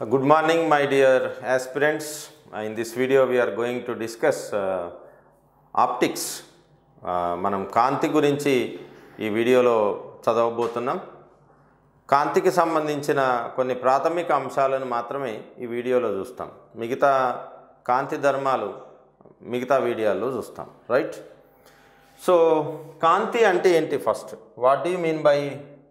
Good morning, my dear aspirants. Uh, in this video, we are going to discuss uh, optics. Uh, మనం కాంతి గురించి ఈ వీడియోలో చదవబోతున్నాం కాంతికి సంబంధించిన కొన్ని ప్రాథమిక అంశాలను మాత్రమే ఈ వీడియోలో చూస్తాం మిగతా కాంతి ధర్మాలు మిగతా వీడియోల్లో చూస్తాం రైట్ సో కాంతి అంటే ఏంటి first what do mean by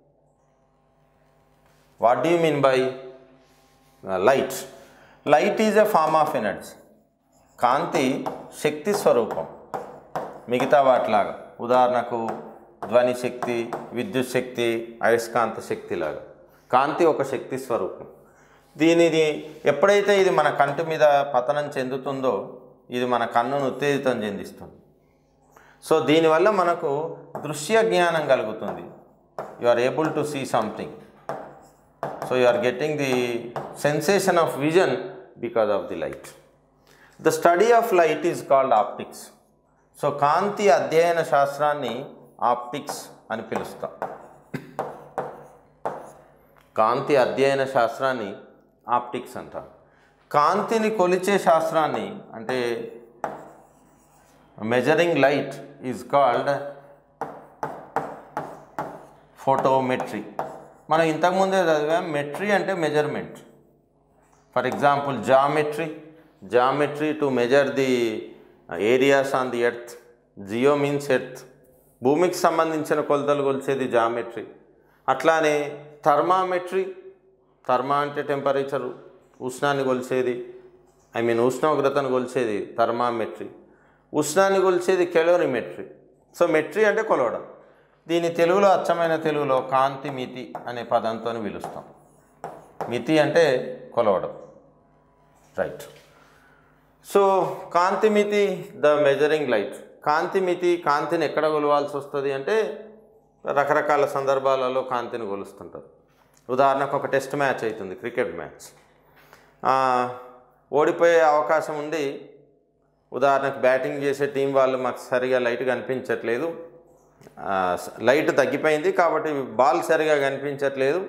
what do mean by light light is a form of energy కాంతి శక్తి స్వరూపం మిగతా వాటిలాగా ఉదాహరణకు ధ్వని శక్తి విద్యుత్ శక్తి అయస్కాంత శక్తి లాగా కాంతి ఒక శక్తి స్వరూపం దీనిని ఎప్పుడైతే ఇది మన కంటి మీద పతనం చెందుతుందో ఇది మన కన్నును ఉత్తేజితం చెందిస్తుంది సో దీనివల్ల మనకు దృశ్య జ్ఞానం కలుగుతుంది you are able to see something so you are getting the sensation of vision because of the light the study of light is called optics so కాంతి అధ్యయన శాస్త్రాన్ని ఆప్టిక్స్ అని పిలుస్తాం కాంతి అధ్యయన శాస్త్రాన్ని ఆప్టిక్స్ అంటాం కాంతిని కొలిచే శాస్త్రాన్ని అంటే measuring light is called photometry మనం ఇంతకుముందే చదివాం మెట్రీ అంటే measurement for example geometry geometry to measure the areas on the earth geo means earth భూమికి సంబంధించిన కొలతలు కొలిచేది జామెట్రీ అట్లానే థర్మామెట్రీ థర్మా అంటే టెంపరేచర్ ఉష్ణాన్ని కొలిచేది ఐ మీన్ ఉష్ణోగ్రతను కొలిచేది థర్మామెట్రీ ఉష్ణాన్ని కొలిచేది కెలోరిమెట్రీ సో మెట్రీ అంటే కొలవడం దీని తెలుగులో అచ్చమైన తెలుగులో కాంతి మితి అనే పదంతో పిలుస్తాం మితి అంటే కొలవడం రైట్ సో కాంతి మితి ద మెజరింగ్ లైట్ కాంతి మితి కాంతిని ఎక్కడ కొలవాల్సి వస్తుంది అంటే రకరకాల సందర్భాలలో కాంతిని కొలుస్తుంటారు ఉదాహరణకు ఒక టెస్ట్ మ్యాచ్ అవుతుంది క్రికెట్ మ్యాచ్ ఓడిపోయే అవకాశం ఉంది ఉదాహరణకు బ్యాటింగ్ చేసే టీం వాళ్ళు మాకు సరిగా లైట్ కనిపించట్లేదు లైట్ తగ్గిపోయింది కాబట్టి బాల్ సరిగా కనిపించట్లేదు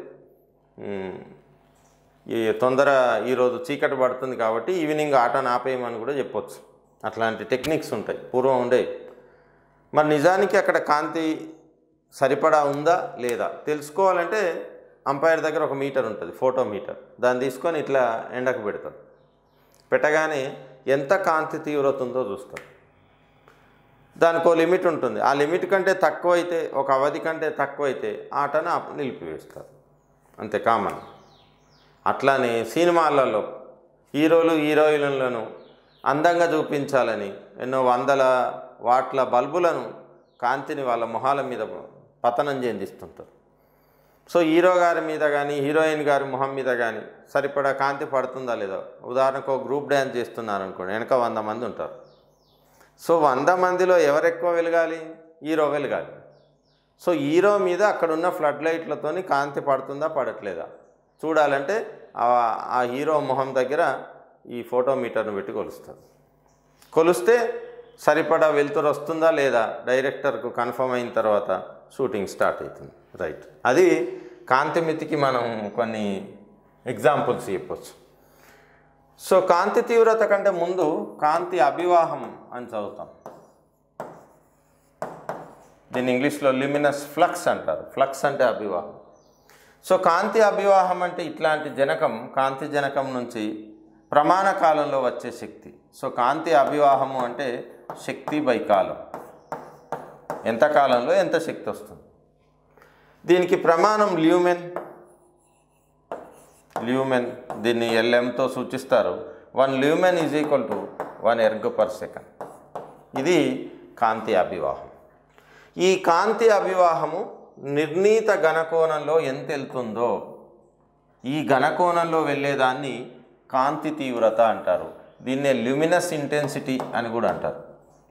ఈ తొందర ఈరోజు చీకటి పడుతుంది కాబట్టి ఈవినింగ్ ఆటను ఆపేయమని కూడా చెప్పొచ్చు అట్లాంటి టెక్నిక్స్ ఉంటాయి పూర్వం ఉండే మరి నిజానికి అక్కడ కాంతి సరిపడా ఉందా లేదా తెలుసుకోవాలంటే అంపైర్ దగ్గర ఒక మీటర్ ఉంటుంది ఫోటో మీటర్ దాన్ని తీసుకొని ఇట్లా ఎండకు పెడతారు పెట్టగానే ఎంత కాంతి తీవ్రత ఉందో చూస్తారు దానికి ఒక లిమిట్ ఉంటుంది ఆ లిమిట్ కంటే తక్కువ అయితే ఒక అవధి కంటే తక్కువ అయితే ఆటను నిలిపివేస్తారు అంతే కామన్ అట్లానే సినిమాలలో హీరోలు హీరోయిన్లను అందంగా చూపించాలని ఎన్నో వందల వాట్ల బల్బులను కాంతిని వాళ్ళ మొహాల మీద పతనం చెందిస్తుంటారు సో హీరో గారి మీద కానీ హీరోయిన్ గారి మొహం మీద కానీ సరిపడా కాంతి పడుతుందా లేదా ఉదాహరణకు ఒక గ్రూప్ డ్యాన్స్ చేస్తున్నారు అనుకోండి వెనక వంద మంది ఉంటారు సో వంద మందిలో ఎవరు ఎక్కువ వెలగాలి హీరో వెలగాలి సో హీరో మీద అక్కడ ఉన్న ఫ్లడ్ లైట్లతోని కాంతి పడుతుందా పడట్లేదా చూడాలంటే ఆ హీరో మొహం దగ్గర ఈ ఫోటో మీటర్ను పెట్టి కొలుస్తారు కొలిస్తే సరిపడా వెలుతురు వస్తుందా లేదా డైరెక్టర్కు కన్ఫర్మ్ అయిన తర్వాత షూటింగ్ స్టార్ట్ అవుతుంది రైట్ అది కాంతిమితికి మనం కొన్ని ఎగ్జాంపుల్స్ చెప్పొచ్చు సో కాంతి తీవ్రత కంటే ముందు కాంతి అభివాహం అని చదువుతాం దీన్ని ఇంగ్లీష్లో లిమినస్ ఫ్లక్స్ అంటారు ఫ్లక్స్ అంటే అభివాహం సో కాంతి అభివాహం అంటే ఇట్లాంటి జనకం కాంతి జనకం నుంచి ప్రమాణ కాలంలో వచ్చే శక్తి సో కాంతి అభివాహము అంటే శక్తి బై కాలం ఎంత కాలంలో ఎంత శక్తి వస్తుంది దీనికి ప్రమాణం ల్యూమెన్ ల్యూమెన్ దీన్ని ఎల్ఎంతో సూచిస్తారు one lumen is equal to one erg per second ఇది కాంతి అభివాహం ఈ కాంతి అభివాహము నిర్ణీత గణకోణంలో ఎంత వెళ్తుందో ఈ గణకోణంలో వెళ్ళేదాన్ని కాంతి తీవ్రత అంటారు దీన్నే ల్యూమినస్ ఇంటెన్సిటీ అని కూడా అంటారు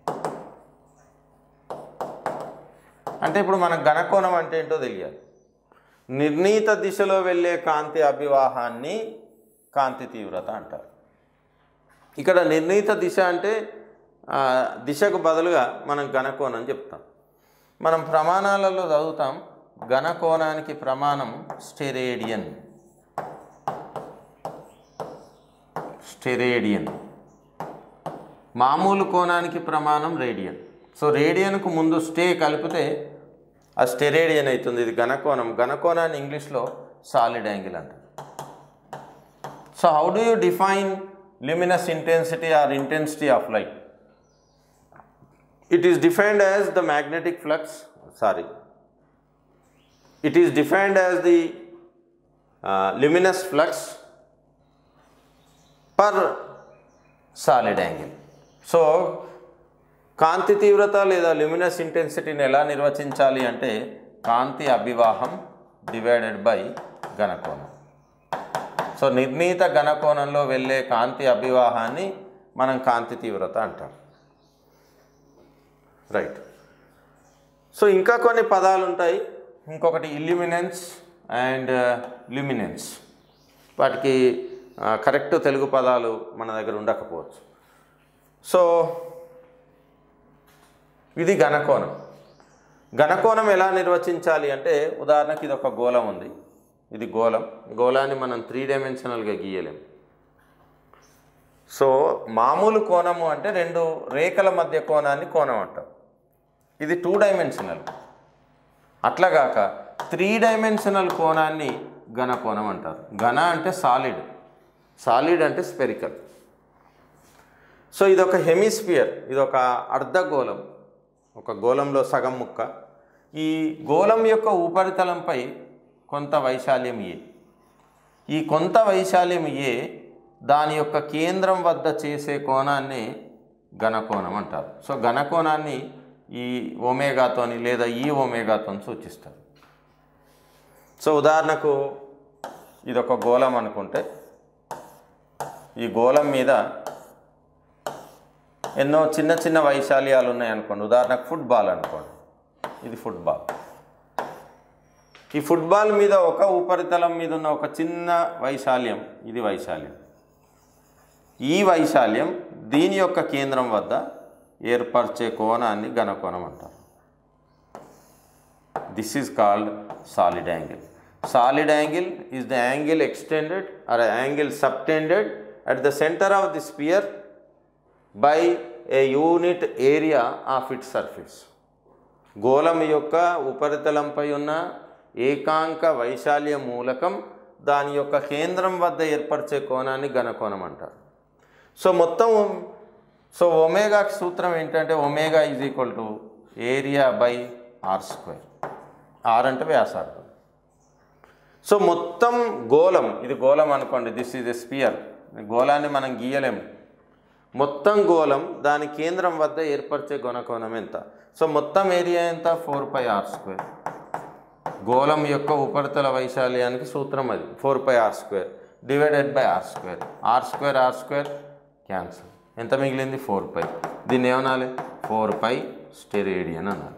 అంటే ఇప్పుడు మనకు గణకోణం అంటే ఏంటో తెలియాలి నిర్ణీత దిశలో వెళ్ళే కాంతి అభివాహాన్ని కాంతి తీవ్రత అంటారు ఇక్కడ నిర్ణీత దిశ అంటే దిశకు బదులుగా మనం గణకోణం చెప్తాం మనం ప్రమాణాలలో చదువుతాం ఘనకోణానికి ప్రమాణం స్టెరేడియన్ స్టెరేడియన్ మామూలు కోణానికి ప్రమాణం రేడియన్ సో రేడియన్కు ముందు స్టే కలిపితే ఆ స్టెరేడియన్ అవుతుంది ఇది ఘనకోణం ఘనకోణాన్ని ఇంగ్లీష్లో సాలిడ్ యాంగిల్ అంటారు so how do you define luminous intensity or intensity of light it is defined as the magnetic flux sorry it is defined as the uh, luminous flux per solid angle so కాంతి తీవ్రత లేదా luminous ఇంటెన్సిటీని ఎలా నిర్వచించాలి అంటే కాంతి అభివాహం divided by ఘనకోణం సో నిర్ణీత ఘనకోణంలో వెళ్ళే కాంతి అభివాహాన్ని మనం కాంతి తీవ్రత అంటాం రైట్ సో ఇంకా కొన్ని పదాలు ఉంటాయి ఇంకొకటి ఇల్యూమినెన్స్ అండ్ ల్యూమినెన్స్ వాటికి కరెక్ట్ తెలుగు పదాలు మన దగ్గర ఉండకపోవచ్చు సో ఇది ఘనకోణం ఘనకోణం ఎలా నిర్వచించాలి అంటే ఉదాహరణకి ఇది ఒక గోళం ఉంది ఇది గోళం గోళాన్ని మనం త్రీ డైమెన్షనల్గా గీయలేం సో మామూలు కోణము అంటే రెండు రేఖల మధ్య కోణాన్ని కోణం అంటాం ఇది టూ డైమెన్షనల్ అట్లాగాక త్రీ డైమెన్షనల్ కోణాన్ని ఘన కోణం అంటారు ఘన అంటే సాలిడ్ సాలిడ్ అంటే స్పెరికల్ సో ఇది ఒక హెమిస్ఫియర్ ఇది ఒక అర్ధగోళం ఒక గోళంలో సగం ముక్క ఈ గోళం యొక్క ఉపరితలంపై కొంత వైశాల్యం ఏ ఈ కొంత వైశాల్యం ఏ దాని యొక్క కేంద్రం వద్ద చేసే కోణాన్ని ఘనకోణం అంటారు సో ఘనకోణాన్ని ఈ ఒమేగాతోని లేదా ఈ ఒమేగాతో సూచిస్తారు సో ఉదాహరణకు ఇది ఒక గోళం అనుకుంటే ఈ గోళం మీద ఎన్నో చిన్న చిన్న వైశాల్యాలు ఉన్నాయనుకోండి ఉదాహరణకు ఫుట్బాల్ అనుకోండి ఇది ఫుట్బాల్ ఈ ఫుట్బాల్ మీద ఒక ఉపరితలం మీద ఉన్న ఒక చిన్న వైశాల్యం ఇది వైశాల్యం ఈ వైశాల్యం దీని యొక్క కేంద్రం వద్ద ఏర్పరిచే కోణాన్ని ఘనకోణం అంటారు this is called solid angle solid angle is the angle extended or angle subtended at the centre of the sphere by a unit area of it surface గోళం యొక్క ఉపరితలంపై ఉన్న ఏకాంక వైశాల్య మూలకం దాని యొక్క కేంద్రం వద్ద ఏర్పరిచే కోణాన్ని ఘనకోణం అంటారు సో మొత్తం సో ఒమేగా సూత్రం ఏంటంటే omega is equal to area by R square R అంటే వ్యాసార్థం సో మొత్తం గోళం ఇది గోళం అనుకోండి దిస్ ఈజ్ ఎ స్పియర్ గోళాన్ని మనం గీయలేము మొత్తం గోళం దాని కేంద్రం వద్ద ఏర్పరిచే గుణకోణం ఎంత సో మొత్తం ఏరియా ఎంత ఫోర్ పై ఆర్ స్క్వేర్ గోళం యొక్క ఉపరితల వైశాల్యానికి సూత్రం అది four pi R square divided by R square R square R square cancel ఎంత మిగిలింది ఫోర్ పై దీన్ని ఏమనాలి ఫోర్ పై స్టెరేడియన్ అనాలి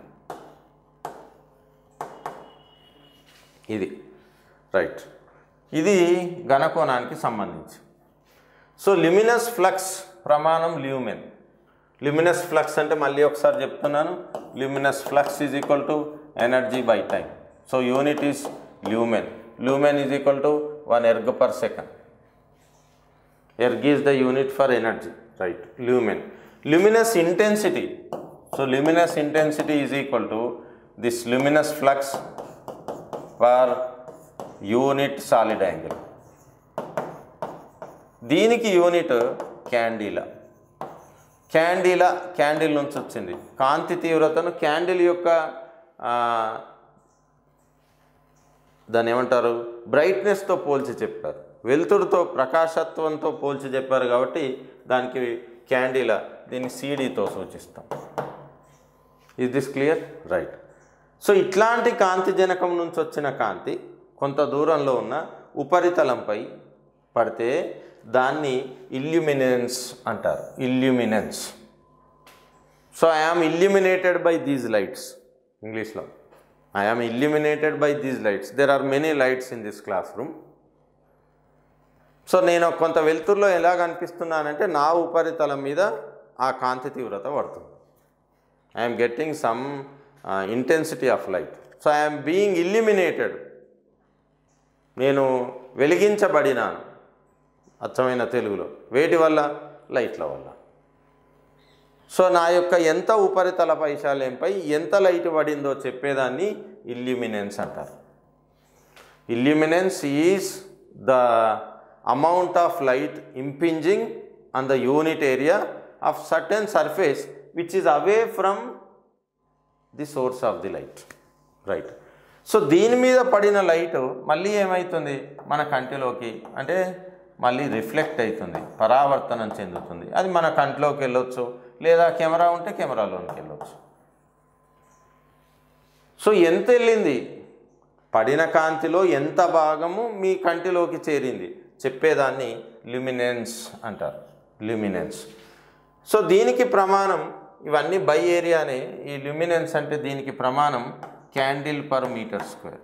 ఇది రైట్ ఇది ఘనకోణానికి సంబంధించి సో లిమినస్ ఫ్లక్స్ ప్రమాణం ల్యూమెన్ లిమినస్ ఫ్లక్స్ అంటే మళ్ళీ ఒకసారి చెప్తున్నాను luminous flux is equal to energy by time so unit is lumen lumen is equal to one erg per second erg is the unit for energy right lumen luminous intensity so luminous intensity is equal to this luminous flux for unit solid angle దీనికి unit candela candela candle నుంచి వచ్చింది కాంతి తీవ్రతను candle యొక్క ఆ, దాన్ని ఏమంటారు బ్రైట్నెస్తో పోల్చి చెప్పారు వెలుతురుతో ప్రకాశత్వంతో పోల్చి చెప్పారు కాబట్టి దానికి క్యాండిలా దీన్ని సీడీతో సూచిస్తాం is this clear right so ఇట్లాంటి కాంతి జనకం నుంచి వచ్చిన కాంతి కొంత దూరంలో ఉన్న ఉపరితలంపై పడితే దాన్ని ఇల్యూమినెన్స్ అంటారు illuminance so I am illuminated by these lights ఇంగ్లీష్లో I am illuminated by these lights there are many lights in this class room so నేను కొంత వెలుతురులో ఎలా కనిపిస్తున్నానంటే నా ఉపరితలం మీద ఆ కాంతి తీవ్రత పడుతుంది I'm getting some intensity of light so I'm being illuminated నేను వెలిగించబడినాను అచ్చమైన తెలుగులో వేటి వల్ల లైట్ల వల్ల సో నా యొక్క ఎంత ఉపరితల వైశాల్యంపై ఎంత లైట్ పడిందో చెప్పేదాన్ని ఇల్యూమినెన్స్ అంటారు illuminance is the amount of light impinging on the unit area of certain surface which is away from the source of the light right so దీని మీద పడిన లైట్ మళ్ళీ ఏమవుతుంది మన కంటిలోకి అంటే మళ్ళీ రిఫ్లెక్ట్ అవుతుంది పరావర్తనం చెందుతుంది అది మన కంటిలోకి వెళ్ళొచ్చు లేదా కెమెరా ఉంటే కెమెరాలోనికి వెళ్ళొచ్చు సో ఎంత వెళ్ళింది పడిన కాంతిలో ఎంత భాగము మీ కంటిలోకి చేరింది చెప్పేదాన్ని ల్యూమినెన్స్ అంటారు ల్యూమినెన్స్ సో దీనికి ప్రమాణం ఇవన్నీ బై ఏరియానే ఈ ల్యూమినెన్స్ అంటే దీనికి ప్రమాణం candle per metre square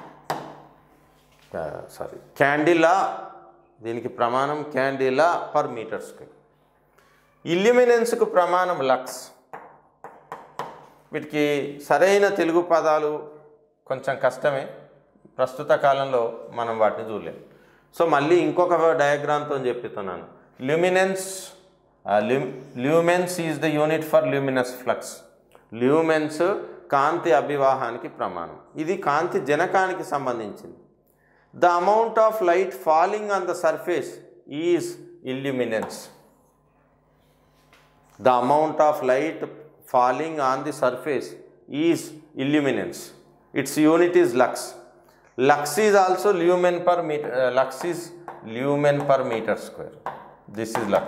sorry candela దీనికి ప్రమాణం క్యాండిలా పర్ మీటర్ స్క్వేర్ ఇల్యూమినెన్స్కు ప్రమాణం లక్స్ వీటికి సరైన తెలుగు పదాలు కొంచెం కష్టమే ప్రస్తుత కాలంలో మనం వాటిని చూడలేం సో మళ్ళీ ఇంకొక డయాగ్రామ్తో చెప్తున్నాను luminance lumens is the unit for luminous flux lumens కాంతి అభివాహానికి ప్రమాణం ఇది కాంతి జనకానికి సంబంధించింది the amount of light falling on the surface is illuminance the amount of light falling on the surface is illuminance its unit is lux lux is also lumen per meter uh, lux is lumen per meter square this is lux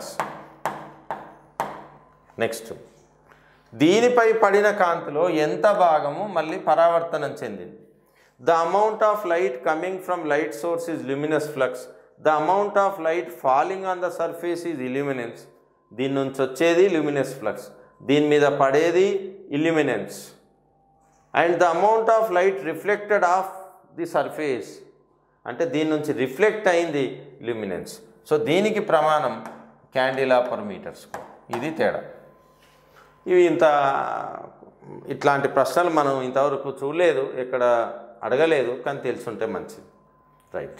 next దీనిపై పడిన కాంతిలో ఎంత భాగము మళ్ళీ పరావర్తనం చెందింది the amount of light coming from light source is luminous flux the amount of light falling on the surface is illuminance దీని నుంచి వచ్చేది ల్యూమినస్ ఫ్లక్స్ దీని మీద పడేది illuminance and the amount of light reflected off the surface అంటే దీని నుంచి reflect అయింది ల్యూమినెన్స్ సో దీనికి ప్రమాణం క్యాండిలా పర్ మీటర్ స్క్వేర్ ఇది తేడా ఇవి ఇంత ఇట్లాంటి ప్రశ్నలు మనం ఇంతవరకు చూడలేదు ఎక్కడ అడగలేదు కానీ తెలుసుంటే మంచిది రైట్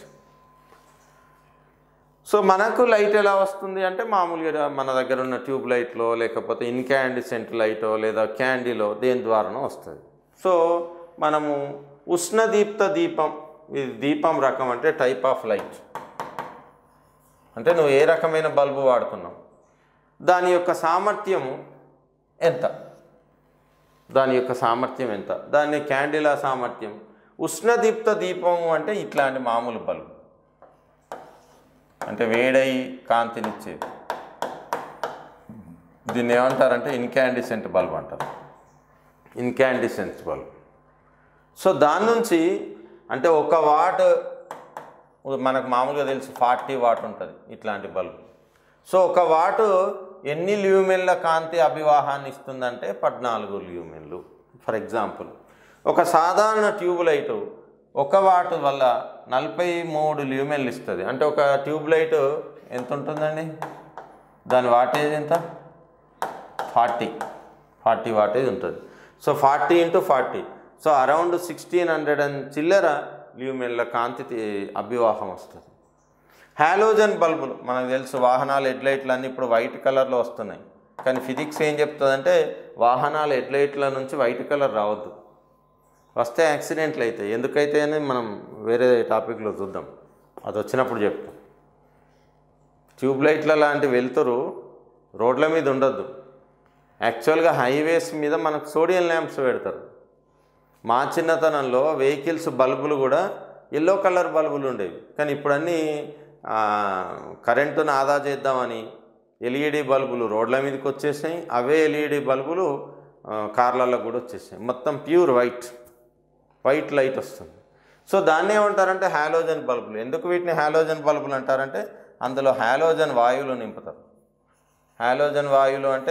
సో మనకు లైట్ ఎలా వస్తుంది అంటే మామూలుగా మన దగ్గర ఉన్న ట్యూబ్ లైట్లో లేకపోతే ఇన్క్యాండిసెంట్ లైటో లేదా క్యాండీలో దేని ద్వారానో వస్తుంది సో మనము ఉష్ణదీప్త దీపం ఇది దీపం రకం అంటే టైప్ ఆఫ్ లైట్ అంటే నువ్వు ఏ రకమైన బల్బు వాడుతున్నావు దాని యొక్క సామర్థ్యము ఎంత దాని యొక్క సామర్థ్యం ఎంత దాన్ని క్యాండిలా సామర్థ్యం ఉష్ణదీప్త దీపము అంటే ఇట్లాంటి మామూలు బల్బు అంటే వేడై కాంతినిచ్చేది దీన్ని ఏమంటారంటే ఇన్క్యాండిసెంట్ బల్బ్ అంటారు ఇన్క్యాండిసెంట్ బల్బ్ సో దాని నుంచి అంటే ఒక వాట్ మనకు మామూలుగా తెలుసు ఫార్టీ వాట్ ఉంటుంది ఇట్లాంటి బల్బ్ సో ఒక వాటు ఎన్ని ల్యూమెన్ల కాంతి అభివాహాన్ని ఇస్తుందంటే పద్నాలుగు ల్యూమెన్లు ఫర్ ఎగ్జాంపుల్ ఒక సాధారణ ట్యూబ్ లైటు ఒక వాట్ వల్ల నలభై మూడు ల్యూమెన్లు ఇస్తుంది అంటే ఒక ట్యూబ్ లైట్ ఎంత ఉంటుందండి దాని వాటేజ్ ఎంత ఫార్టీ ఫార్టీ వాటేజ్ ఉంటుంది so forty into forty so around sixteen hundred and చిల్లర ల్యూమెన్ల కాంతి తి- అభివాహం వస్తుంది హాలోజన్ బల్బులు మనకు తెలుసు వాహనాల హెడ్లైట్లు అన్నీ ఇప్పుడు వైట్ కలర్లో వస్తున్నాయి కానీ ఫిజిక్స్ ఏం చెప్తుందంటే వాహనాల హెడ్లైట్ల నుంచి వైట్ కలర్ రావద్దు వస్తే యాక్సిడెంట్లు అవుతాయి ఎందుకైతే అని మనం వేరే టాపిక్లో చూద్దాం అది వచ్చినప్పుడు చెప్తాం ట్యూబ్ లైట్ల లాంటి వెలుతురు రోడ్ల మీద ఉండొద్దు యాక్చువల్గా హైవేస్ మీద మనకు సోడియం ల్యాంప్స్ పెడతారు మా చిన్నతనంలో వెహికల్స్ బల్బులు కూడా ఎల్లో కలర్ బల్బులు ఉండేవి కానీ ఇప్పుడు అన్నీ ఆ, కరెంటును ఆదా చేద్దామని ఎల్ఈడి బల్బులు రోడ్ల మీదకి వచ్చేసాయి అవే ఎల్ఈడి బల్బులు ఆ, కార్లలో కూడా వచ్చేసాయి మొత్తం ప్యూర్ వైట్ వైట్ లైట్ వస్తుంది సో దాన్ని ఏమంటారంటే హాలోజన్ బల్బులు ఎందుకు వీటిని హాలోజన్ బల్బులు అంటారంటే అందులో హాలోజన్ వాయువులు నింపుతారు హాలోజన్ వాయువులు అంటే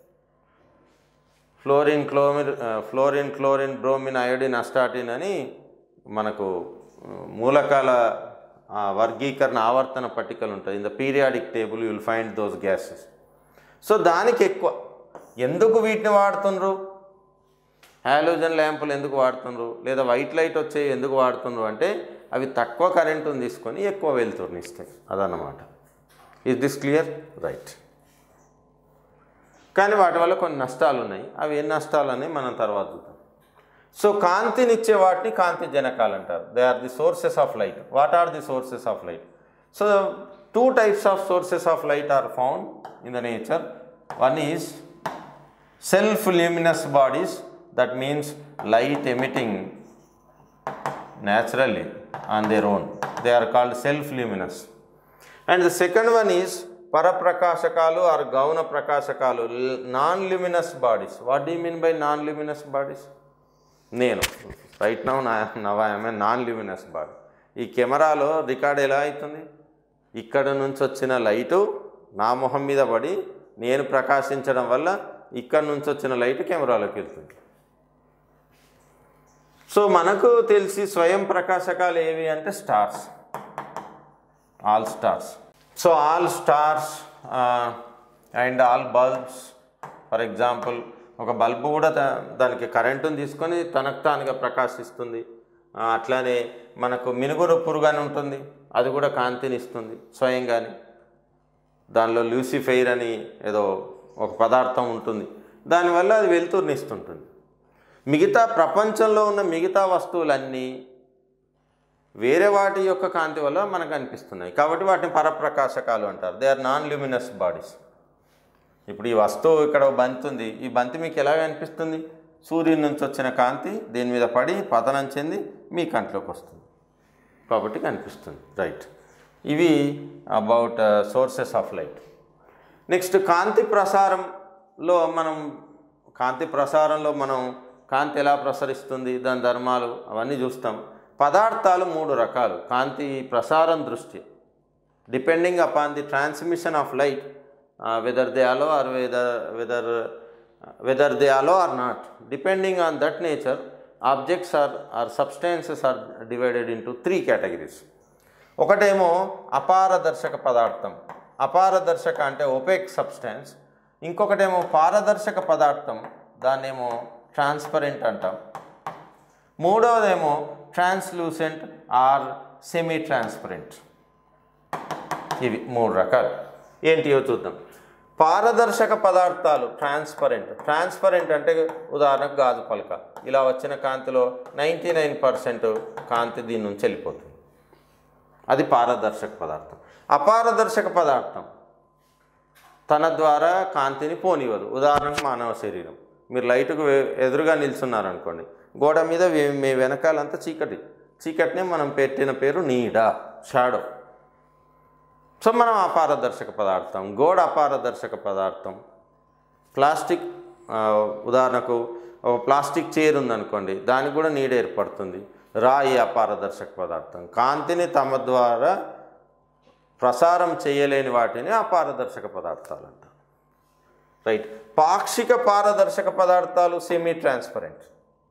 fluorine chlorine fluorine chlorine bromine iodine astatine అని మనకు ఆ, మూలకాల ఆ, వర్గీకరణ ఆవర్తన పట్టికలు ఉంటాయి in the periodic table you will find those gases so దానికి ఎక్కువ ఎందుకు వీటిని వాడుతుండ్రు హాలోజన్ ల్యాంపులు ఎందుకు వాడుతుండ్రు లేదా వైట్ లైట్ వచ్చే ఎందుకు వాడుతుండ్రు అంటే అవి తక్కువ కరెంటుని తీసుకొని ఎక్కువ వెలుతురుని ఇస్తాయి అదన్నమాట ఈజ్ దిస్ క్లియర్ రైట్ కానీ వాటి వల్ల కొన్ని నష్టాలు ఉన్నాయి అవి ఏం నష్టాలు అని మనం తర్వాత చూద్దాం సో కాంతినిచ్చే వాటిని కాంతి జనకాలు అంటారు they are the sources of light what are the sources of light so two types of sources of light are found in the nature one is self luminous bodies that means light emitting naturally on their own they are called self luminous and the second one is పరప్రకాశకాలు or గౌణ ప్రకాశకాలు non luminous bodies what do mean by non luminous bodies నేను right now నా now I'm non luminous body ఈ కెమెరాలో record ఎలా అవుతుంది ఇక్కడ నుంచి వచ్చిన లైటు నా మొహం మీద పడి నేను ప్రకాశించడం వల్ల ఇక్కడ నుంచి వచ్చిన లైట్ కెమెరాలోకి వెళ్తుంది సో మనకు తెలిసి స్వయం ప్రకాశకాలు ఏవి అంటే stars all stars so all stars and all bulbs for example ఒక బల్బు కూడా దా- దానికి కరెంటుని తీసుకొని తనకు తానుగా ప్రకాశిస్తుంది ఆ, అట్లానే మనకు మినుగురు పురుగు అని ఉంటుంది అది కూడా కాంతిని ఇస్తుంది స్వయంగానే దానిలో లూసిఫైర్ అని ఏదో ఒక పదార్థం ఉంటుంది దానివల్ల అది వెలుతురుని ఇస్తుంటుంది మిగతా ప్రపంచంలో ఉన్న మిగతా వస్తువులన్నీ వేరే వాటి యొక్క కాంతి వల్ల మనకు అనిపిస్తున్నాయి కాబట్టి వాటిని పరప్రకాశకాలు అంటారు they are non luminous bodies ఇప్పుడు ఈ వస్తువు ఇక్కడ ఒక బంతి ఉంది ఈ బంతి మీకు ఎలా అనిపిస్తుంది సూర్యుని నుంచి వచ్చిన కాంతి దీని మీద పడి పతనం చెంది మీ కంట్లోకి వస్తుంది కాబట్టి కనిపిస్తుంది రైట్ ఇవి about sources of light next కాంతి ప్రసారంలో మనం కాంతి ప్రసారంలో మనం కాంతి ఎలా ప్రసరిస్తుంది దాని ధర్మాలు అవన్నీ చూస్తాం పదార్థాలు మూడు రకాలు కాంతి ప్రసారం దృష్టి depending upon the transmission of light whether they allow or whether whether whether they allow or not depending on that nature objects or or substances are divided into three categories ఒకటేమో అపారదర్శక పదార్థం అపారదర్శక అంటే ఒపేక్ సబ్స్టాన్స్ ఇంకొకటేమో పారదర్శక పదార్థం దాన్నేమో transparent అంటాం మూడవదేమో translucent or semi transparent ఇవి మూడు రకాలు ఏంటియో చూద్దాం పారదర్శక పదార్థాలు ట్రాన్స్పరెంట్ ట్రాన్స్పరెంట్ అంటే ఉదాహరణకు గాజు పలక ఇలా వచ్చిన కాంతిలో నైంటీ నైన్ పర్సెంట్ కాంతి దీని నుంచి వెళ్ళిపోతుంది అది పారదర్శక పదార్థం అపారదర్శక పదార్థం తన ద్వారా కాంతిని పోనివ్వదు ఉదాహరణకు మానవ శరీరం మీరు లైట్కు వే- ఎదురుగా నిల్చున్నారనుకోండి గోడ మీద వే- మీ వెనకాలంతా చీకటి చీకటిని మనం పెట్టిన పేరు నీడ షాడో సో మనం అపారదర్శక పదార్థం గోడ అపారదర్శక పదార్థం ప్లాస్టిక్ ఆ, ఉదాహరణకు ఒక ప్లాస్టిక్ చైర్ ఉందనుకోండి దానికి కూడా నీడ ఏర్పడుతుంది రాయి అపారదర్శక పదార్థం కాంతిని తమ ద్వారా ప్రసారం చేయలేని వాటిని అపారదర్శక పదార్థాలు అంటారు రైట్ పాక్షిక పారదర్శక పదార్థాలు సెమీ ట్రాన్స్పరెంట్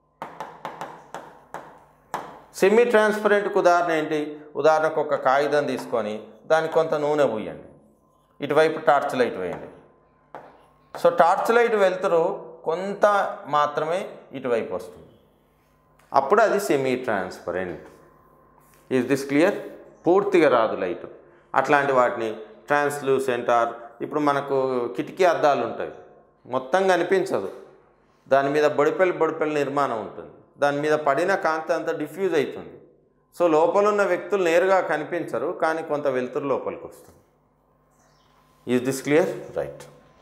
సెమీ ట్రాన్స్పరెంట్కి ఉదాహరణ ఏంటి ఉదాహరణకు ఒక కాగితం తీసుకొని దానికి కొంత నూనె పోయండి ఇటువైపు టార్చ్ లైట్ వేయండి సో టార్చ్ లైట్ వెళ్తురు కొంత మాత్రమే ఇటువైపు వస్తుంది అప్పుడు అది semi transparent is this clear పూర్తిగా రాదు లైట్ అట్లాంటి వాటిని ట్రాన్స్లూసెంట్ ఆర్ ఇప్పుడు మనకు కిటికీ అద్దాలు ఉంటాయి మొత్తం కనిపించదు దాని మీద బొడిపెల్ బొడిపెల్ నిర్మాణం ఉంటుంది దాని మీద పడిన కాంతి అంతా డిఫ్యూజ్ అవుతుంది సో లోపల ఉన్న వ్యక్తులు నేరుగా కనిపించరు కానీ కొంత వెలుతురు లోపలికి వస్తుంది is this clear right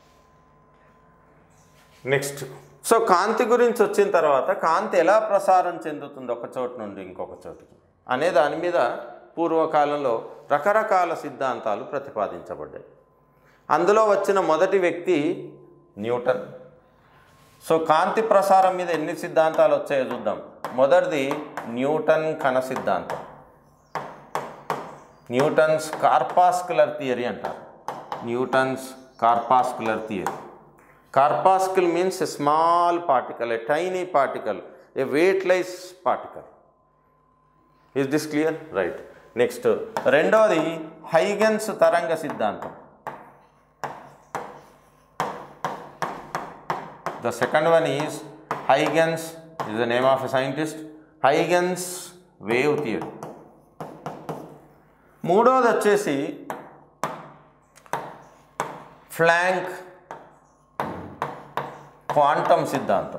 next so కాంతి గురించి వచ్చిన తర్వాత కాంతి ఎలా ప్రసారం చెందుతుంది ఒక చోటు నుండి ఇంకొక చోటుకి అనే దాని మీద పూర్వకాలంలో రకరకాల సిద్ధాంతాలు ప్రతిపాదించబడ్డాయి అందులో వచ్చిన మొదటి వ్యక్తి న్యూటన్ సో కాంతి ప్రసారం మీద ఎన్ని సిద్ధాంతాలు వచ్చాయో చూద్దాం మొదటిది న్యూటన్ కణ సిద్ధాంతం న్యూటన్స్ కార్పాస్కులర్ థియరీ అంటారు Newton's corpuscular theory corpuscle means a small particle a tiny particle a weightless particle is this clear right next రెండవది హైగన్స్ తరంగ సిద్ధాంతం the second one is Huygens is the name of a scientist Huygens wave theory మూడవది వచ్చేసి Planck quantum సిద్ధాంతం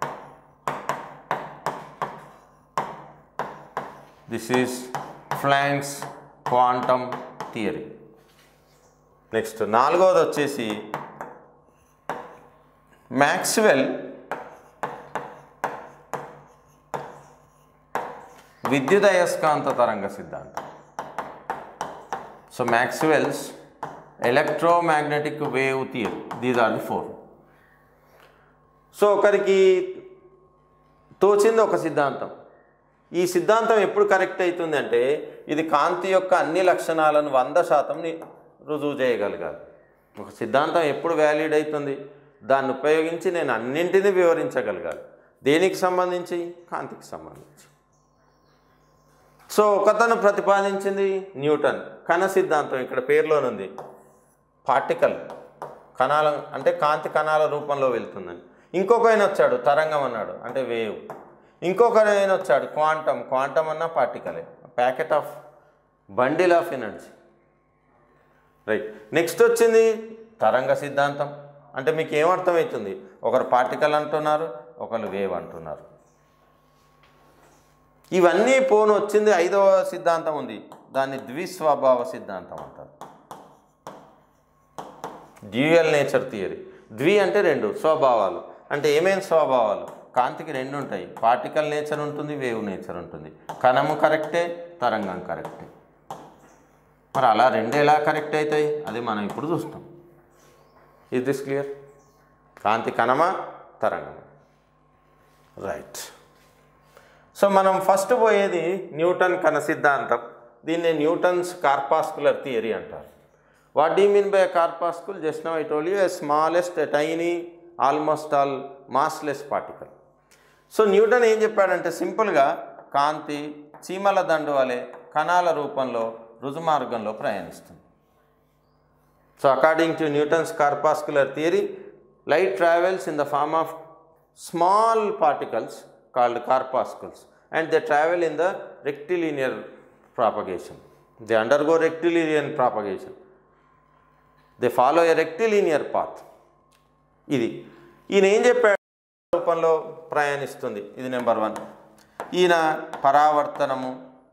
this is Planck's quantum theory next నాలుగవది వచ్చేసి Maxwell విద్యుదయస్కాంత తరంగ సిద్ధాంతం so Maxwell's electromagnetic wave theory these are the four so ఒకరికి తోచింది ఒక సిద్ధాంతం ఈ సిద్ధాంతం ఎప్పుడు కరెక్ట్ అవుతుంది అంటే ఇది కాంతి యొక్క అన్ని లక్షణాలను వంద శాతం ని- రుజువు చేయగలగాలి ఒక సిద్ధాంతం ఎప్పుడు వ్యాలిడ్ అవుతుంది దాన్ని ఉపయోగించి నేను అన్నింటినీ వివరించగలగాలి దేనికి సంబంధించి కాంతికి సంబంధించి సో ఒకతను ప్రతిపాదించింది న్యూటన్ కణ సిద్ధాంతం ఇక్కడ పేరులోనుంది పార్టికల్ కణాల అంటే కాంతి కణాల రూపంలో వెళ్తుందని ఇంకొక ఆయన వచ్చాడు తరంగం అన్నాడు అంటే వేవ్ ఇంకొక ఆయన వచ్చాడు క్వాంటమ్ క్వాంటమ్ అన్న పార్టికలే packet of bundle of energy right next వచ్చింది తరంగ సిద్ధాంతం అంటే మీకు ఏమర్థమవుతుంది ఒకరు పార్టికల్ అంటున్నారు ఒకరు వేవ్ అంటున్నారు ఇవన్నీ పోను వచ్చింది ఐదవ సిద్ధాంతం ఉంది దాన్ని ద్విస్వభావ సిద్ధాంతం అంటారు డ్యూయల్ నేచర్ థియరీ ద్వి అంటే రెండు స్వభావాలు అంటే ఏమేమి స్వభావాలు కాంతికి రెండు ఉంటాయి పార్టికల్ నేచర్ ఉంటుంది వేవ్ నేచర్ ఉంటుంది కణము కరెక్టే తరంగం కరెక్టే మరి అలా రెండు ఎలా కరెక్ట్ అవుతాయి అది మనం ఇప్పుడు చూస్తాం ఇస్ దిస్ క్లియర్ కాంతి కణమా తరంగమా రైట్ సో మనం ఫస్ట్ పోయేది న్యూటన్ కణ సిద్ధాంతం దీన్ని న్యూటన్స్ కార్పాస్కులర్ థియరీ అంటారు what do mean by corpuscle just now I told you a smallest tiny almost all massless particle so Newton ఏం చెప్పాడంటే సింపుల్గా కాంతి చీమల దండు వలె కణాల రూపంలో రుజుమార్గంలో ప్రయాణిస్తుంది so according to Newton's corpuscular theory light travels in the form of small particles called corpuscles and they travel in the rectilinear propagation they undergo rectilinear propagation they follow a rectilinear path ఇది ఈయన ఏం చెప్పాడు రూపంలో ప్రయాణిస్తుంది ఇది number one ఈయన పరావర్తనము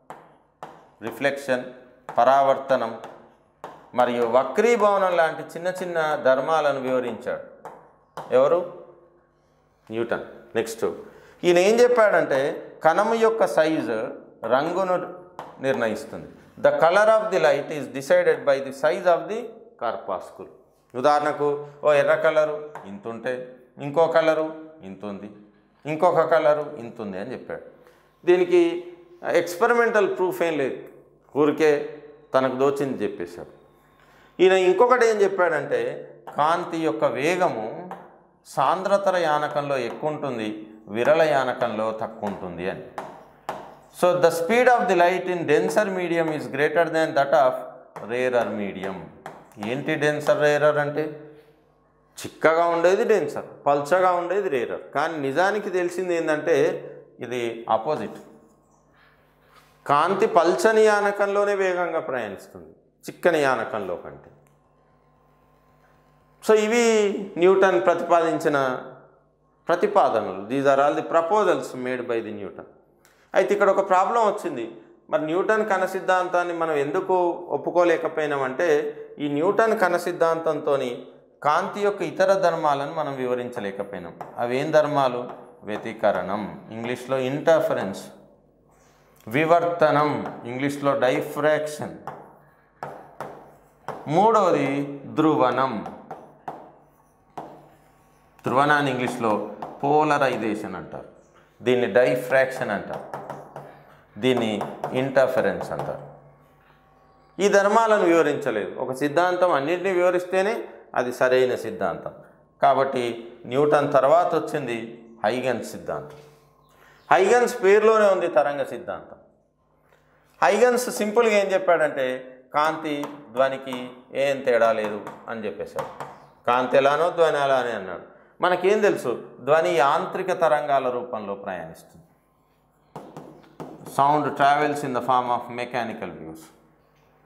reflection పరావర్తనం మరియు వక్రీభవనం లాంటి చిన్న చిన్న ధర్మాలను వివరించాడు ఎవరు న్యూటన్ నెక్స్ట్ ఈయన ఏం చెప్పాడంటే కణము యొక్క సైజు రంగును నిర్ణయిస్తుంది the colour of the light is decided by the size of the corpuscle ఉదాహరణకు ఓ ఎర్ర కలరు ఇంత ఉంటే ఇంకో కలరు ఇంత ఉంది ఇంకొక కలరు ఇంత ఉంది అని చెప్పాడు దీనికి ఎక్స్పెరిమెంటల్ ప్రూఫ్ ఏం లేదు ఊరికే తనకు దోచింది చెప్పేశాడు ఈయన ఇంకొకటి ఏం చెప్పాడంటే కాంతి యొక్క వేగము సాంద్రతర యానకంలో ఎక్కువ ఉంటుంది విరళ యానకంలో తక్కువ ఉంటుంది అని so the speed of the light in denser medium is greater than that of rarer medium ఏంటి డెన్సర్ రేరర్ అంటే చిక్కగా ఉండేది డెన్సర్ పల్చగా ఉండేది రేరర్ కానీ నిజానికి తెలిసింది ఏంటంటే ఇది ఆపోజిట్ కాంతి పల్చని యానకంలోనే వేగంగా ప్రయాణిస్తుంది చిక్కని యానకంలో కంటే సో ఇవి న్యూటన్ ప్రతిపాదించిన ప్రతిపాదనలు these are all the proposals made by the Newton అయితే ఇక్కడ ఒక ప్రాబ్లం వచ్చింది మరి న్యూటన్ కణ సిద్ధాంతాన్ని మనం ఎందుకు ఒప్పుకోలేకపోయినామంటే ఈ న్యూటన్ కణ సిద్ధాంతంతో కాంతి యొక్క ఇతర ధర్మాలను మనం వివరించలేకపోయినాం అవి ఏం ధర్మాలు వ్యతికరణం ఇంగ్లీష్లో ఇంటర్ఫరెన్స్ వివర్తనం ఇంగ్లీష్లో డైఫ్రాక్షన్ మూడవది ధ్రువణం ధ్రువణాన్ని ఇంగ్లీష్లో పోలరైజేషన్ అంటారు దీన్ని డైఫ్రాక్షన్ అంటారు దీన్ని ఇంటర్ఫరెన్స్ అంటారు ఈ ధర్మాలను వివరించలేదు ఒక సిద్ధాంతం అన్నింటినీ వివరిస్తేనే అది సరైన సిద్ధాంతం కాబట్టి న్యూటన్ తర్వాత వచ్చింది హైగన్స్ సిద్ధాంతం హైగన్స్ పేరులోనే ఉంది తరంగ సిద్ధాంతం హైగన్స్ సింపుల్గా ఏం చెప్పాడంటే కాంతి ధ్వనికి ఏం తేడా లేదు అని చెప్పేశాడు కాంతి ఎలానో ధ్వని అలానే అన్నాడు మనకేం తెలుసు ధ్వని యాంత్రిక తరంగాల రూపంలో ప్రయాణిస్తుంది sound travels in the form of mechanical waves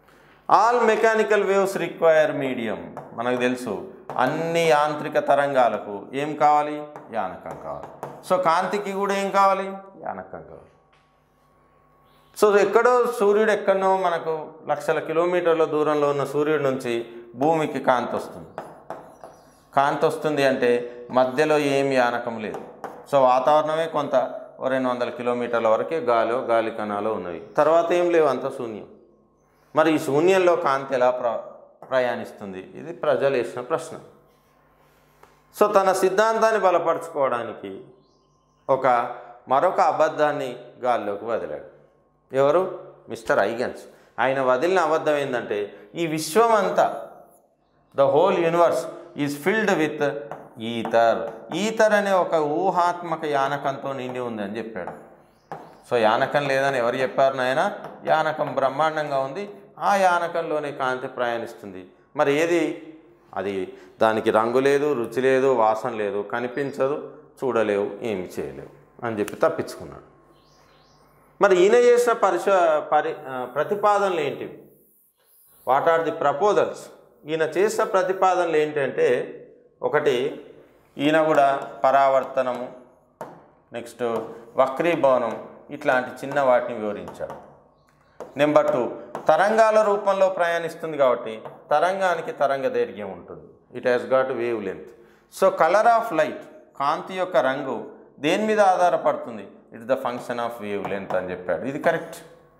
all mechanical waves require medium మనకు తెలుసు అన్ని యాంత్రిక తరంగాలకు ఏం కావాలి యానకం కావాలి సో కాంతికి కూడా ఏం కావాలి యానకం కావాలి సో ఎక్కడో సూర్యుడు ఎక్కడనో మనకు లక్షల కిలోమీటర్ల దూరంలో ఉన్న సూర్యుడి నుంచి భూమికి కాంతి వస్తుంది కాంతి వస్తుంది అంటే మధ్యలో ఏం యానకం లేదు సో వాతావరణమే కొంత ఓ రెండు వందల కిలోమీటర్ల వరకే గాలో గాలి కణాలు ఉన్నవి తర్వాత ఏం లేవు అంత శూన్యం మరి ఈ శూన్యంలో కాంతి ఎలా ప్ర ప్రయాణిస్తుంది ఇది ప్రజలు వేసిన ప్రశ్న సో తన సిద్ధాంతాన్ని బలపరచుకోవడానికి ఒక మరొక అబద్ధాన్ని గాల్లోకి వదిలాడు ఎవరు మిస్టర్ ఐగన్స్ ఆయన వదిలిన అబద్ధం ఏంటంటే ఈ విశ్వం అంతా the whole universe is filled with ether ether అనే ఒక ఊహాత్మక యానకంతో నిండి ఉంది అని చెప్పాడు సో యానకం లేదని ఎవరు చెప్పారు నాయన యానకం బ్రహ్మాండంగా ఉంది ఆ యానకంలోనే కాంతి ప్రయాణిస్తుంది మరి ఏది అది దానికి రంగు లేదు రుచి లేదు వాసన లేదు కనిపించదు చూడలేవు ఏమి చేయలేవు అని చెప్పి తప్పించుకున్నాడు మరి ఈయన చేసిన పరిశ పరి ఆ, ప్రతిపాదనలు ఏంటివి వాట్ ఆర్ ది ప్రపోజల్స్ ఈయన చేసిన ప్రతిపాదనలు ఏంటంటే ఒకటి ఈయన కూడా పరావర్తనము నెక్స్ట్ వక్రీభవనం ఇట్లాంటి చిన్న వాటిని వివరించాడు నెంబర్ టూ తరంగాల రూపంలో ప్రయాణిస్తుంది కాబట్టి తరంగానికి తరంగ దైర్ఘ్యం ఉంటుంది it has got wavelength so colour of light కాంతి యొక్క రంగు దేని మీద ఆధారపడుతుంది it's the function of wavelength అని చెప్పాడు ఇది కరెక్ట్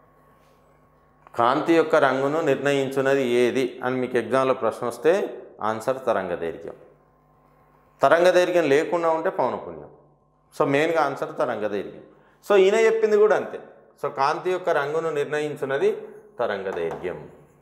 కాంతి యొక్క రంగును నిర్ణయించున్నది ఏది అని మీకు ఎగ్జామ్లో ప్రశ్న వస్తే ఆన్సర్ తరంగ దైర్ఘ్యం తరంగ దైర్ఘ్యం లేకుండా ఉంటే పౌనపుణ్యం సో మెయిన్గా ఆన్సర్ తరంగ దైర్ఘ్యం సో ఈయన చెప్పింది కూడా అంతే సో కాంతి యొక్క రంగును నిర్ణయించున్నది తరంగ దైర్ఘ్యం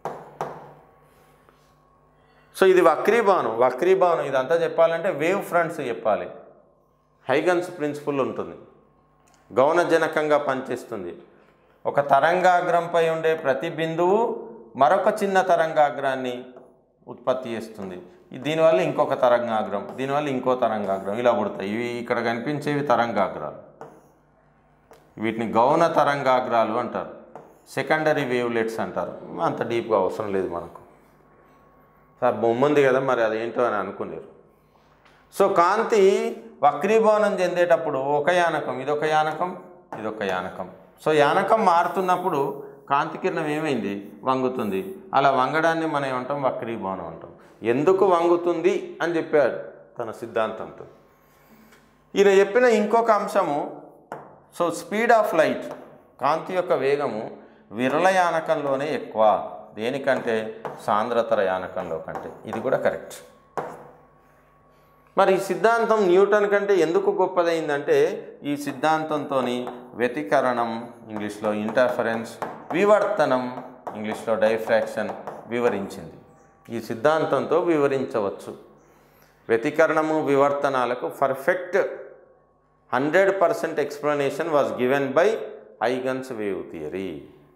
సో ఇది వక్రీభవనం వక్రీభవనం ఇదంతా చెప్పాలంటే వేవ్ ఫ్రంట్స్ చెప్పాలి హైగన్స్ ప్రిన్సిపల్ ఉంటుంది గౌనజనకంగా పనిచేస్తుంది ఒక తరంగాగ్రంపై ఉండే ప్రతి బిందువు మరొక చిన్న తరంగాగ్రాన్ని ఉత్పత్తి చేస్తుంది దీనివల్ల ఇంకొక తరంగాగ్రం దీనివల్ల ఇంకో తరంగాగ్రం ఇలా పుడతాయి ఇవి ఇక్కడ కనిపించేవి తరంగాగ్రాలు వీటిని గౌన తరంగాగ్రాలు అంటారు సెకండరీ వేవ్లెట్స్ అంటారు అంత డీప్గా అవసరం లేదు మనకు సార్ బొమ్మ ఉంది కదా మరి అదేంటో అని అనుకునేరు సో కాంతి వక్రీభవనం చెందేటప్పుడు ఒక యానకం ఇదొక యానకం ఇదొక యానకం సో యానకం మారుతున్నప్పుడు కాంతి కిరణం ఏమైంది వంగుతుంది అలా వంగడాన్ని మనం ఏమంటాం వక్రీభవనం అంటాం ఎందుకు వంగుతుంది అని చెప్పాడు తన సిద్ధాంతంతో ఈయన చెప్పిన ఇంకొక అంశము సో స్పీడ్ ఆఫ్ లైట్ కాంతి యొక్క వేగము విరళ యానకంలోనే ఎక్కువ దేనికంటే సాంద్రతర యానకంలో కంటే ఇది కూడా కరెక్ట్ మరి ఈ సిద్ధాంతం న్యూటన్ కంటే ఎందుకు గొప్పదైందంటే ఈ సిద్ధాంతంతో వ్యతికరణం ఇంగ్లీష్లో ఇంటర్ఫరెన్స్ వివర్తనం ఇంగ్లీష్లో డైఫ్రాక్షన్ వివరించింది ఈ సిద్ధాంతంతో వివరించవచ్చు వ్యతికరణము వివర్తనాలకు perfect hundred percent explanation was given by Huygens wave theory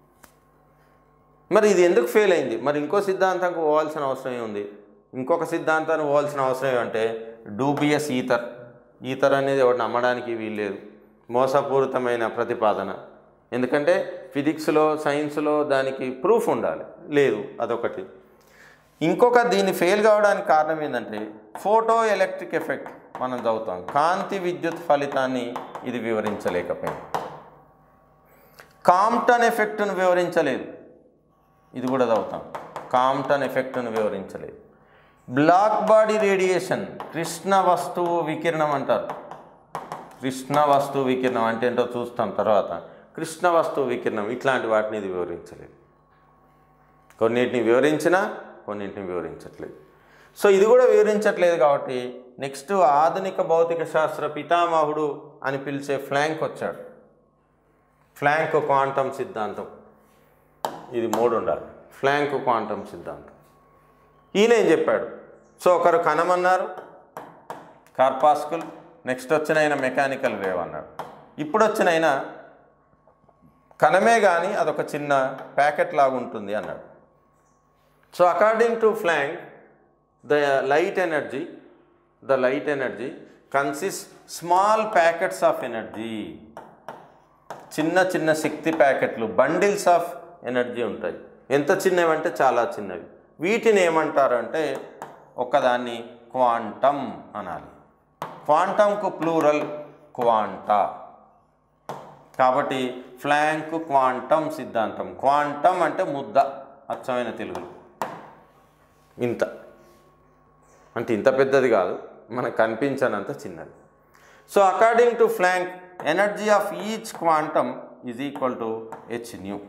మరి ఇది ఎందుకు ఫెయిల్ అయింది మరి ఇంకో సిద్ధాంతంకు పోవాల్సిన అవసరం ఏముంది ఇంకొక సిద్ధాంతాన్ని పోవాల్సిన అవసరం ఏమంటే డూబియస్ ఈథర్ ఈథర్ అనేది ఒకటి నమ్మడానికి వీల్లేదు మోసపూరితమైన ప్రతిపాదన ఎందుకంటే ఫిజిక్స్లో సైన్స్లో దానికి ప్రూఫ్ ఉండాలి లేదు అదొకటి ఇంకొక దీన్ని ఫెయిల్ కావడానికి కారణం ఏంటంటే ఫోటో ఎలక్ట్రిక్ ఎఫెక్ట్ మనం చదువుతాం కాంతి విద్యుత్ ఫలితాన్ని ఇది వివరించలేకపోయింది కాంప్టన్ ఎఫెక్ట్ను వివరించలేదు ఇది కూడా చదువుతాం కాంప్టన్ ఎఫెక్ట్ను వివరించలేదు బ్లాక్ బాడీ రేడియేషన్ కృష్ణ వస్తువు వికిరణం అంటారు కృష్ణ వస్తువు వికిరణం అంటే ఏంటో చూస్తాం తర్వాత కృష్ణ వస్తువు వికిరణం ఇట్లాంటి వాటిని ఇది వివరించలేదు కొన్నిటిని వివరించినా కొన్నింటిని వివరించట్లేదు సో ఇది కూడా వివరించట్లేదు కాబట్టి నెక్స్ట్ ఆధునిక భౌతిక శాస్త్ర పితామహుడు అని పిలిచే ఫ్లాంక్ వచ్చాడు ఫ్లాంక్ క్వాంటం సిద్ధాంతం ఇది మూడు ఉండాలి ఫ్లాంక్ క్వాంటం సిద్ధాంతం ఈయన ఏం చెప్పాడు సో ఒకరు కనమన్నారు కార్పాస్కుల్ నెక్స్ట్ వచ్చిన ఆయన మెకానికల్ వేవ్ అన్నాడు ఇప్పుడు వచ్చిన ఆయన కణమే కానీ అదొక చిన్న ప్యాకెట్ లాగా ఉంటుంది అన్నాడు so according to Planck the light energy the light energy consist small packets of energy చిన్న చిన్న శక్తి ప్యాకెట్లు బండిల్స్ ఆఫ్ ఎనర్జీ ఉంటాయి ఎంత చిన్నవి అంటే చాలా చిన్నవి వీటిని ఏమంటారంటే ఒకదాన్ని క్వాంటమ్ అనాలి క్వాంటంకు ప్లూరల్ క్వాంటా కాబట్టి ఫ్లాంక్ క్వాంటమ్ సిద్ధాంతం క్వాంటమ్ అంటే ముద్ద అచ్చమైన తెలుగులో ఇంత అంటే ఇంత పెద్దది కాదు మనకు కనిపించనంత చిన్నది so according to Planck energy of each quantum is equal to h nu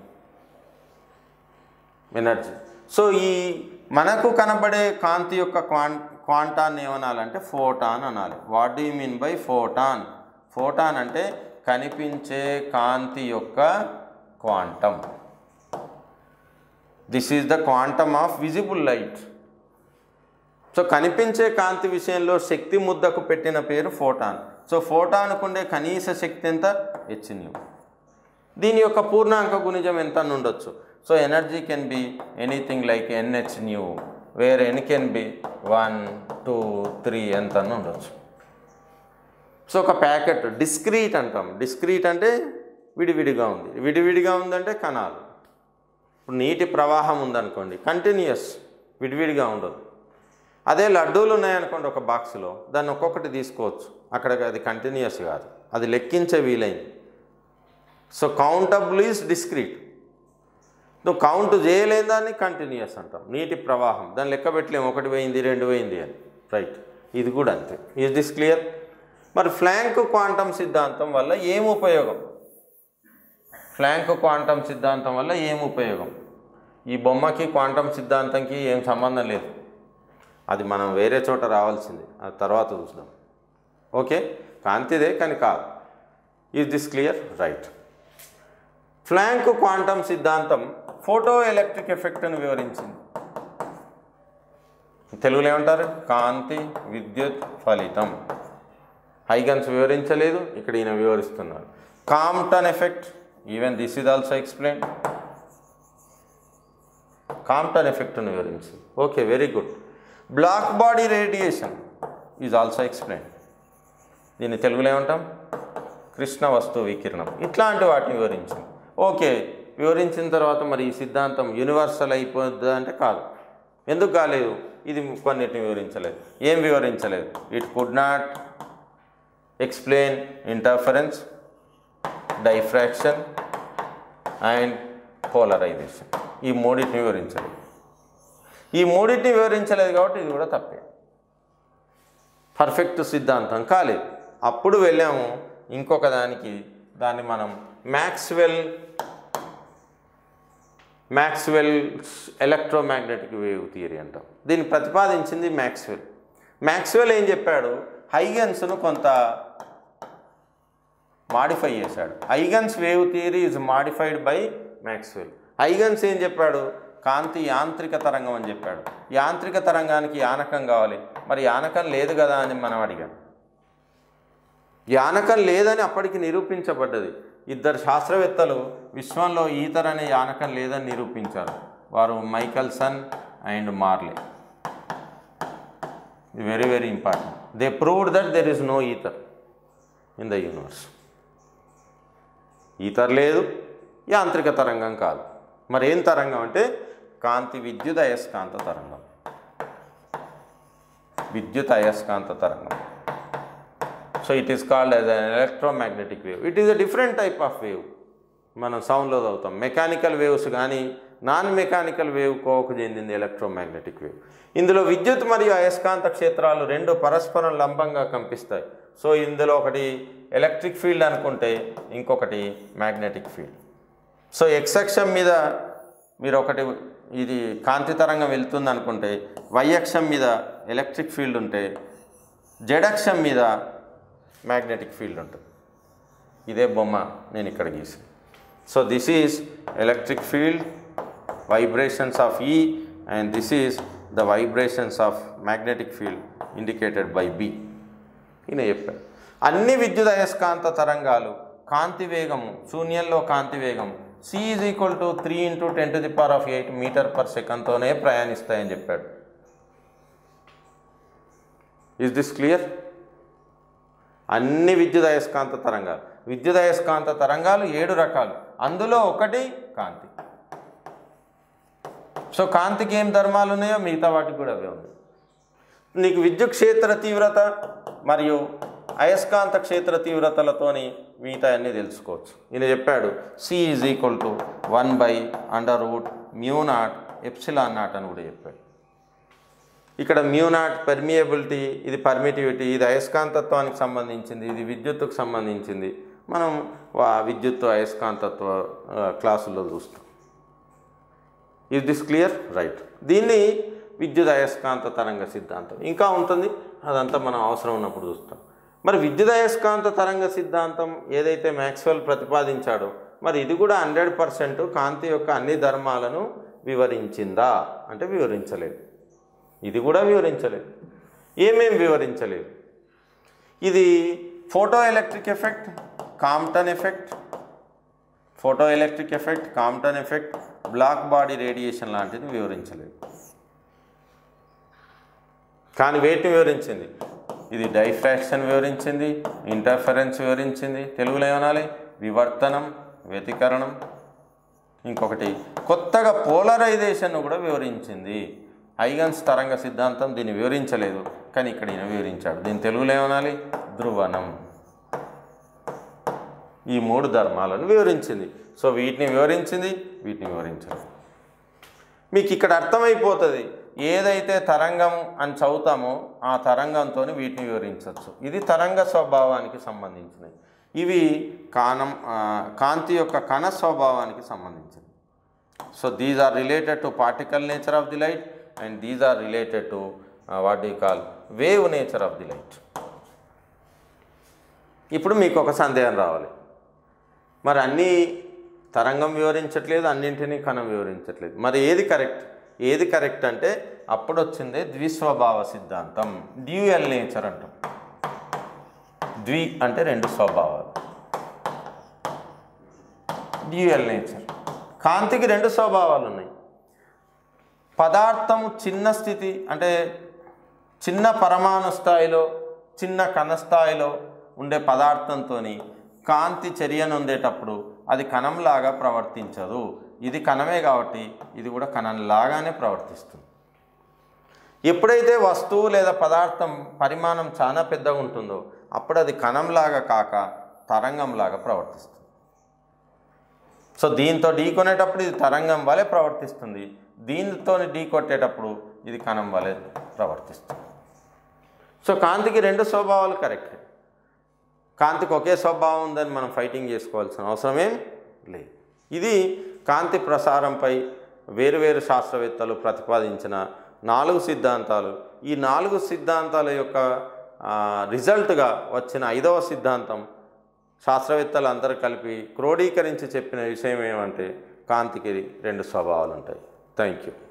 energy so ఈ మనకు కనబడే కాంతి యొక్క క్వాన్ క్వాంటాన్ని ఏమనాలంటే ఫోటాన్ అనాలి what do you mean by photon photon అంటే కనిపించే కాంతి యొక్క quantum this is the quantum of visible light so కనిపించే కాంతి విషయంలో శక్తి ముద్దకు పెట్టిన పేరు ఫోటాన్ సో ఫోటాన్కు ఉండే కనీస శక్తి ఎంత హెచ్ న్యూ దీని యొక్క పూర్ణాంక గుణిజం ఎంత అని ఉండొచ్చు so energy can be anything like n h nu where n can be one two three ఎంత అని ఉండొచ్చు సో ఒక ప్యాకెట్ డిస్క్రీట్ అంటాం డిస్క్రీట్ అంటే విడివిడిగా ఉంది విడివిడిగా ఉందంటే కణాలు ఇప్పుడు నీటి ప్రవాహం ఉందనుకోండి కంటిన్యూస్ విడివిడిగా ఉండదు అదే లడ్డూలు ఉన్నాయనుకోండి ఒక బాక్స్లో దాన్ని ఒక్కొక్కటి తీసుకోవచ్చు అక్కడ అది కంటిన్యూస్ కాదు అది లెక్కించే వీలైంది సో కౌంటబుల్ ఈజ్ డిస్క్రీట్ నువ్వు కౌంట్ చేయలేని దాన్ని కంటిన్యూస్ అంటాం నీటి ప్రవాహం దాన్ని లెక్క పెట్టలేము ఒకటి పోయింది రెండు పోయింది అని రైట్ ఇది కూడా అంతే ఈజ్ దిస్ క్లియర్ మరి ఫ్లాంక్ క్వాంటమ్ సిద్ధాంతం వల్ల ఏం ఉపయోగం ఫ్లాంక్ క్వాంటమ్ సిద్ధాంతం వల్ల ఏం ఉపయోగం ఈ బొమ్మకి క్వాంటమ్ సిద్ధాంతంకి ఏం సంబంధం లేదు అది మనం వేరే చోట రావాల్సింది అది తర్వాత చూద్దాం ఓకే కాంతిదే కానీ కాదు is this clear right Planck quantum సిద్ధాంతం ఫోటో ఎలక్ట్రిక్ ఎఫెక్ట్ను వివరించింది తెలుగులో ఏమంటారు కాంతి విద్యుత్ ఫలితం హైగన్స్ వివరించలేదు ఇక్కడ ఈయన వివరిస్తున్నారు Compton effect even this is also explain Compton ఎఫెక్ట్ను వివరించింది okay very good black body radiation is also explain దీన్ని తెలుగులో ఏమంటాం కృష్ణ వస్తువు వికిరణం ఇట్లాంటి వాటిని వివరించింది ఓకే వివరించిన తర్వాత మరి ఈ సిద్ధాంతం యూనివర్సల్ అయిపోద్ది అంటే కాదు ఎందుకు కాలేదు ఇది కొన్నిటిని వివరించలేదు ఏం వివరించలేదు it could not explain interference diffraction and polarisation ఈ మూడింటిని వివరించలేదు ఈ మూడింటిని వివరించలేదు కాబట్టి ఇది కూడా తప్పే పర్ఫెక్ట్ సిద్ధాంతం కాలేదు అప్పుడు వెళ్ళాము ఇంకొక దానికి దాన్ని మనం Maxwell Maxwell electromagnetic wave theory అంటాం దీన్ని ప్రతిపాదించింది మ్యాక్స్వెల్ మ్యాక్స్వెల్ ఏం చెప్పాడు హైగన్స్ను కొంత మాడిఫై చేశాడు Huygens wave theory is modified by Maxwell Huygens ఏం చెప్పాడు కాంతి యాంత్రిక తరంగం అని చెప్పాడు యాంత్రిక తరంగానికి యానకం కావాలి మరి యానకం లేదు కదా అని మనం అడిగాం యానకం లేదని అప్పటికి నిరూపించబడ్డది ఇద్దరు శాస్త్రవేత్తలు విశ్వంలో ఈథర్ అనే యానకం లేదని నిరూపించారు వారు Michelson and Morley very very important they proved that there is no ether in the universe ether లేదు యాంత్రిక తరంగం కాదు మరి ఏం తరంగం అంటే కాంతి విద్యుత్ అయస్కాంత తరంగం విద్యుత్ అయస్కాంత తరంగం so it is called as an electromagnetic wave it is a different type of wave మనం సౌండ్లో చదువుతాం మెకానికల్ వేవ్స్ కానీ నాన్ మెకానికల్ వేవ్ కోకు చెందింది ఎలక్ట్రోమాగ్నెటిక్ వేవ్ ఇందులో విద్యుత్ మరియు అయస్కాంత క్షేత్రాలు రెండు పరస్పరం లంబంగా కంపిస్తాయి సో ఇందులో ఒకటి ఎలక్ట్రిక్ ఫీల్డ్ అనుకుంటే ఇంకొకటి మ్యాగ్నెటిక్ ఫీల్డ్ సో ఎక్స్ అక్షం మీద మీరు ఒకటి ఇది కాంతి తరంగం వెళ్తుంది అనుకుంటే వై అక్షం మీద ఎలక్ట్రిక్ ఫీల్డ్ ఉంటే జెడ్ అక్షం మీద మ్యాగ్నెటిక్ ఫీల్డ్ ఉంటుంది ఇదే బొమ్మ నేను ఇక్కడ గీసి so this is electric field vibrations of E and this is the vibrations of magnetic field indicated by B ఈయన చెప్పాడు అన్ని విద్యుత్ అయస్కాంత తరంగాలు కాంతి వేగము శూన్యంలో కాంతి వేగం C is equal to three into ten to the power of eight metre per సెకండ్తోనే ప్రయాణిస్తాయని చెప్పాడు ఇస్ దిస్ క్లియర్ అన్ని విద్యుత్ అయస్కాంత తరంగాలు విద్యుత్ అయస్కాంత తరంగాలు ఏడు రకాలు అందులో ఒకటి కాంతి సో కాంతికి ఏం ధర్మాలు ఉన్నాయో మిగతా వాటికి కూడా అవే ఉన్నాయి నీకు విద్యుత్ క్షేత్ర తీవ్రత మరియు అయస్కాంత క్షేత్ర తీవ్రతలతోని మిగతా అన్నీ తెలుసుకోవచ్చు ఈయన చెప్పాడు C is equal to one by under root mu naught epsilon naught అని కూడా చెప్పాడు ఇక్కడ మ్యూ నాట్ పెర్మియబిలిటీ ఇది పర్మిటివిటీ ఇది అయస్కాంతత్వానికి సంబంధించింది ఇది విద్యుత్తుకు సంబంధించింది మనం వా- విద్యుత్తు అయస్కాంతత్వ ఆ, క్లాసుల్లో చూస్తాం ఇస్ దిస్ క్లియర్ రైట్ దీన్ని విద్యుత్ అయస్కాంత తరంగ సిద్ధాంతం ఇంకా ఉంటుంది అదంతా మనం అవసరం ఉన్నప్పుడు చూస్తాం మరి విద్యుత్ అయస్కాంత తరంగ సిద్ధాంతం ఏదైతే మ్యాక్స్వెల్ ప్రతిపాదించాడో మరి ఇది కూడా హండ్రెడ్ పర్సెంట్ కాంతి యొక్క అన్ని ధర్మాలను వివరించిందా అంటే వివరించలేదు ఇది కూడా వివరించలేదు ఏమేం వివరించలేదు ఇది photoelectric effect Compton effect photoelectric effect Compton effect black body radiation లాంటిది వివరించలేదు కానీ వేటిని వివరించింది ఇది డైఫ్రాక్షన్ వివరించింది ఇంటర్ఫరెన్స్ వివరించింది తెలుగులో ఏమనాలి వివర్తనం వ్యతికరణం ఇంకొకటి కొత్తగా పోలరైజేషన్ కూడా వివరించింది ఐగన్స్ తరంగ సిద్ధాంతం దీన్ని వివరించలేదు కానీ ఇక్కడ ఈయన వివరించాడు దీని తెలుగులో ఏమనాలి ధ్రువణం ఈ మూడు ధర్మాలను వివరించింది సో వీటిని వివరించింది వీటిని వివరించలేదు మీకు ఇక్కడ అర్థమైపోతుంది ఏదైతే తరంగం అని చదువుతామో ఆ తరంగంతో వీటిని వివరించవచ్చు ఇది తరంగ స్వభావానికి సంబంధించినవి ఇవి కానం ఆ, కాంతి యొక్క కణ స్వభావానికి సంబంధించినవి so these are related to particle nature of the light and these are related to what you call wave nature of the light ఇప్పుడు మీకు ఒక సందేహం రావాలి మరి అన్నీ తరంగం వివరించట్లేదు అన్నింటినీ కణం వివరించట్లేదు మరి ఏది కరెక్ట్ ఏది కరెక్ట్ అంటే అప్పుడు వచ్చిందే ద్విస్వభావ సిద్ధాంతం డ్యూయల్ నేచర్ అంటాం ద్వి అంటే రెండు స్వభావాలు డ్యూయల్ నేచర్ కాంతికి రెండు స్వభావాలు ఉన్నాయి పదార్థము చిన్న స్థితి అంటే చిన్న పరమాణు స్థాయిలో చిన్న కణ స్థాయిలో ఉండే పదార్థంతో కాంతి చర్యను ఉండేటప్పుడు అది కణంలాగా ప్రవర్తించదు ఇది కణమే కాబట్టి ఇది కూడా కణంలాగానే ప్రవర్తిస్తుంది ఎప్పుడైతే వస్తువు లేదా పదార్థం పరిమాణం చాలా పెద్దగా ఉంటుందో అప్పుడు అది కణంలాగా కాక తరంగంలాగా ప్రవర్తిస్తుంది సో దీంతో ఢీ కొనేటప్పుడు ఇది తరంగం వలె ప్రవర్తిస్తుంది దీనితో ఢీ కొట్టేటప్పుడు ఇది కణం వలె ప్రవర్తిస్తుంది సో కాంతికి రెండు స్వభావాలు కరెక్ట్ కాంతికి ఒకే స్వభావం ఉందని మనం ఫైటింగ్ చేసుకోవాల్సిన అవసరమేం లేదు ఇది కాంతి ప్రసారంపై వేరువేరు శాస్త్రవేత్తలు ప్రతిపాదించిన నాలుగు సిద్ధాంతాలు ఈ నాలుగు సిద్ధాంతాల యొక్క ఆ, రిజల్ట్గా వచ్చిన ఐదవ సిద్ధాంతం శాస్త్రవేత్తలు అందరూ కలిపి క్రోడీకరించి చెప్పిన విషయం ఏమంటే కాంతికి రెండు స్వభావాలు ఉంటాయి థ్యాంక్ యూ